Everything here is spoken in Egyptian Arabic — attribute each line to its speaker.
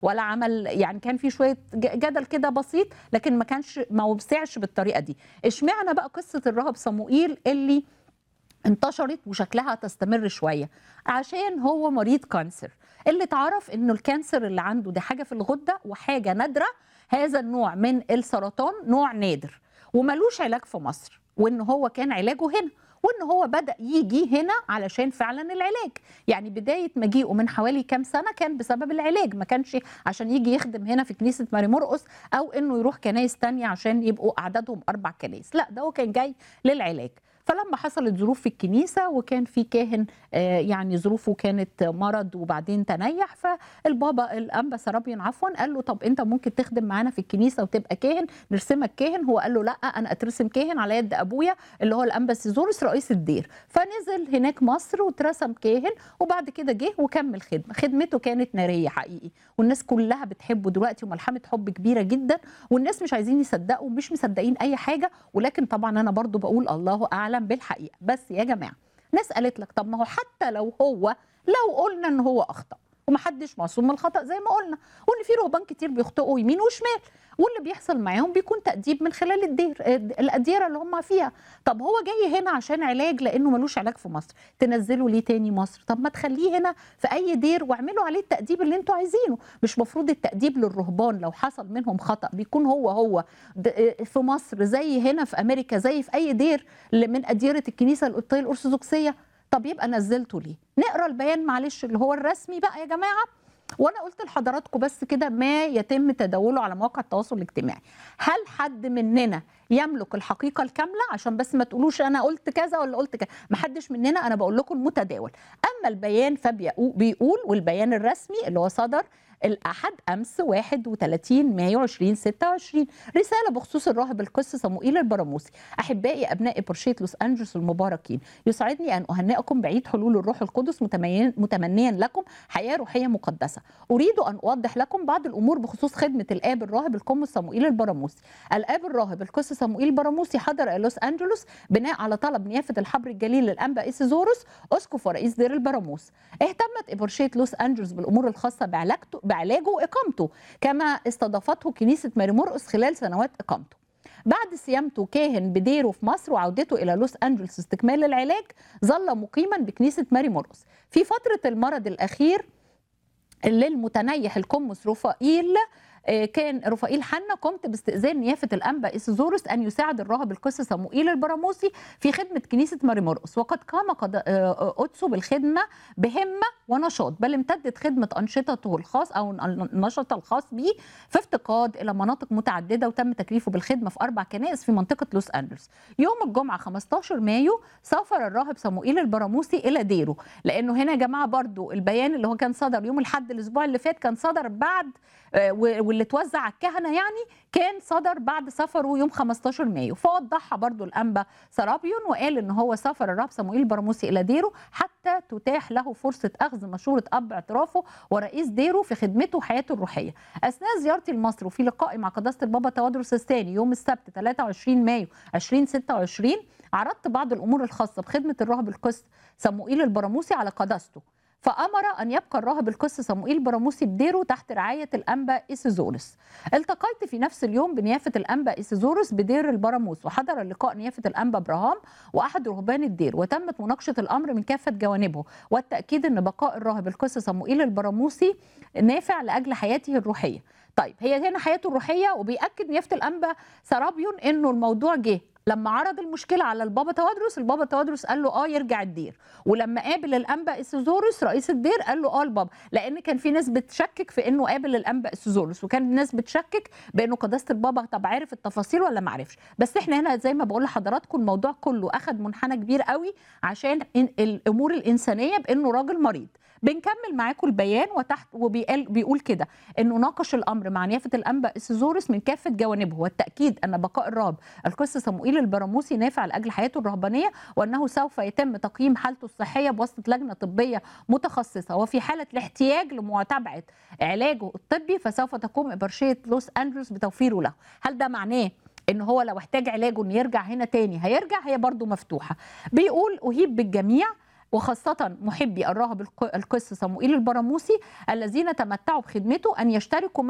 Speaker 1: ولا عمل يعني كان في شويه ج- جدل كده بسيط لكن ما كانش ما وسعش بالطريقه دي اشمعنى بقى قصه الراهب صموئيل اللي انتشرت وشكلها تستمر شويه عشان هو مريض كانسر اللي اتعرف انه الكانسر اللي عنده ده حاجه في الغده وحاجه نادره هذا النوع من السرطان نوع نادر وملوش علاج في مصر وان هو كان علاجه هنا وان هو بدا يجي هنا علشان فعلا العلاج يعني بدايه مجيئه من حوالي كام سنه كان بسبب العلاج ما كانش عشان يجي يخدم هنا في كنيسه ماري مرقس او انه يروح كنايس تانية عشان يبقوا اعدادهم اربع كنايس لا ده هو كان جاي للعلاج فلما حصلت ظروف في الكنيسة وكان في كاهن آه، يعني ظروفه كانت مرض وبعدين تنيح فالبابا الأنبا سرابيون عفوا قال له طب أنت ممكن تخدم معانا في الكنيسة وتبقى كاهن نرسمك كاهن هو قال له لا أنا أترسم كاهن على يد أبويا اللي هو الأنبا سيزورس رئيس الدير فنزل هناك مصر واترسم كاهن وبعد كده جه وكمل خدمة خدمته كانت نارية حقيقي والناس كلها بتحبه دلوقتي وملحمة حب كبيرة جدا والناس مش عايزين يصدقوا مش مصدقين أي حاجة ولكن طبعا أنا برضو بقول الله أعلم بالحقيقة بس يا جماعة ناس قالت لك طب ما هو حتى لو هو لو قلنا ان هو اخطا ومحدش معصوم من الخطا زي ما قلنا وان في رهبان كتير بيخطئوا يمين وشمال واللي بيحصل معاهم بيكون تأديب من خلال الدير الأديرة اللي هم فيها طب هو جاي هنا عشان علاج لأنه ملوش علاج في مصر تنزله ليه تاني مصر طب ما تخليه هنا في أي دير واعملوا عليه التأديب اللي انتوا عايزينه مش مفروض التأديب للرهبان لو حصل منهم خطأ بيكون هو هو د- في مصر زي هنا في أمريكا زي في أي دير اللي من أديرة الكنيسة القبطية الأرثوذكسية طب يبقى نزلته ليه نقرا البيان معلش اللي هو الرسمي بقى يا جماعه وانا قلت لحضراتكم بس كده ما يتم تداوله على مواقع التواصل الاجتماعي هل حد مننا يملك الحقيقه الكامله عشان بس ما تقولوش انا قلت كذا ولا قلت كذا ما حدش مننا انا بقول لكم المتداول اما البيان فبيقول والبيان الرسمي اللي هو صدر الأحد أمس 31 مايو 2026 رسالة بخصوص الراهب القس صموئيل البراموسي أحبائي أبناء برشية لوس أنجلوس المباركين يسعدني أن أهنئكم بعيد حلول الروح القدس متمين- متمنيا لكم حياة روحية مقدسة أريد أن أوضح لكم بعض الأمور بخصوص خدمة الآب الراهب القم صموئيل البراموسي الآب الراهب القس صموئيل البراموسي حضر إلى لوس أنجلوس بناء على طلب نيافة الحبر الجليل للأنبا إيسيزوروس أسقف ورئيس دير البراموس اهتمت إبرشية لوس أنجلوس بالأمور الخاصة بعلاجته بعلاجه وإقامته كما استضافته كنيسة ماري مرقس خلال سنوات إقامته بعد صيامته كاهن بديره في مصر وعودته إلى لوس أنجلوس استكمال العلاج ظل مقيما بكنيسة ماري مرقس في فترة المرض الأخير للمتنيح القمص رفائيل آه، كان رفائيل حنا قمت باستئذان نيافه الانبا اسيزوروس ان يساعد الراهب القس صموئيل البراموسي في خدمه كنيسه ماري مرقس وقد قام قد- آه، قدسه بالخدمه بهمه ونشاط بل امتدت خدمه انشطته الخاص او النشاط الخاص به في افتقاد الى مناطق متعدده وتم تكليفه بالخدمه في اربع كنائس في منطقه لوس انجلوس يوم الجمعه 15 مايو سافر الراهب صموئيل البراموسي الى ديره لانه هنا يا جماعه برضو البيان اللي هو كان صدر يوم الاحد الاسبوع اللي فات كان صدر بعد آه، و- واللي اتوزع على الكهنه يعني كان صدر بعد سفره يوم 15 مايو فوضحها برضو الانبا سرابيون وقال ان هو سافر الراب صموئيل البراموسي الى ديره حتى تتاح له فرصه اخذ مشوره اب اعترافه ورئيس ديره في خدمته وحياته الروحيه اثناء زيارتي لمصر وفي لقائي مع قداسه البابا توادرس الثاني يوم السبت 23 مايو 2026 عرضت بعض الامور الخاصه بخدمه الراهب القس صموئيل البراموسي على قداسته فأمر أن يبقى الراهب القس صموئيل براموسي بديره تحت رعاية الأنبا إيسيزورس التقيت في نفس اليوم بنيافة الأنبا إيسيزورس بدير البراموس وحضر اللقاء نيافة الأنبا إبراهام وأحد رهبان الدير وتمت مناقشة الأمر من كافة جوانبه والتأكيد أن بقاء الراهب القس صموئيل البراموسي نافع لأجل حياته الروحية طيب هي هنا حياته الروحية وبيأكد نيافة الأنبا سرابيون أنه الموضوع جه لما عرض المشكله على البابا توادرس البابا توادرس قال له اه يرجع الدير ولما قابل الانبا اسيزورس رئيس الدير قال له اه البابا لان كان في ناس بتشكك في انه قابل الانبا اسيزورس وكان ناس بتشكك بانه قداسه البابا طب عارف التفاصيل ولا ما عرفش بس احنا هنا زي ما بقول لحضراتكم الموضوع كله اخذ منحنى كبير قوي عشان إن- الامور الانسانيه بانه راجل مريض بنكمل معاكم البيان وتحت وبيقول بيقول كده انه ناقش الامر مع نيافه الانبا اسيزورس من كافه جوانبه والتاكيد ان بقاء الراب القس صموئيل البراموسي نافع لاجل حياته الرهبانيه وانه سوف يتم تقييم حالته الصحيه بواسطه لجنه طبيه متخصصه وفي حاله الاحتياج لمتابعه علاجه الطبي فسوف تقوم ابرشيه لوس انجلوس بتوفيره له هل ده معناه ان هو لو احتاج علاجه انه يرجع هنا تاني هيرجع هي برضو مفتوحه بيقول اهيب بالجميع وخاصة محبي الراهب القس صموئيل البراموسي الذين تمتعوا بخدمته أن يشتركوا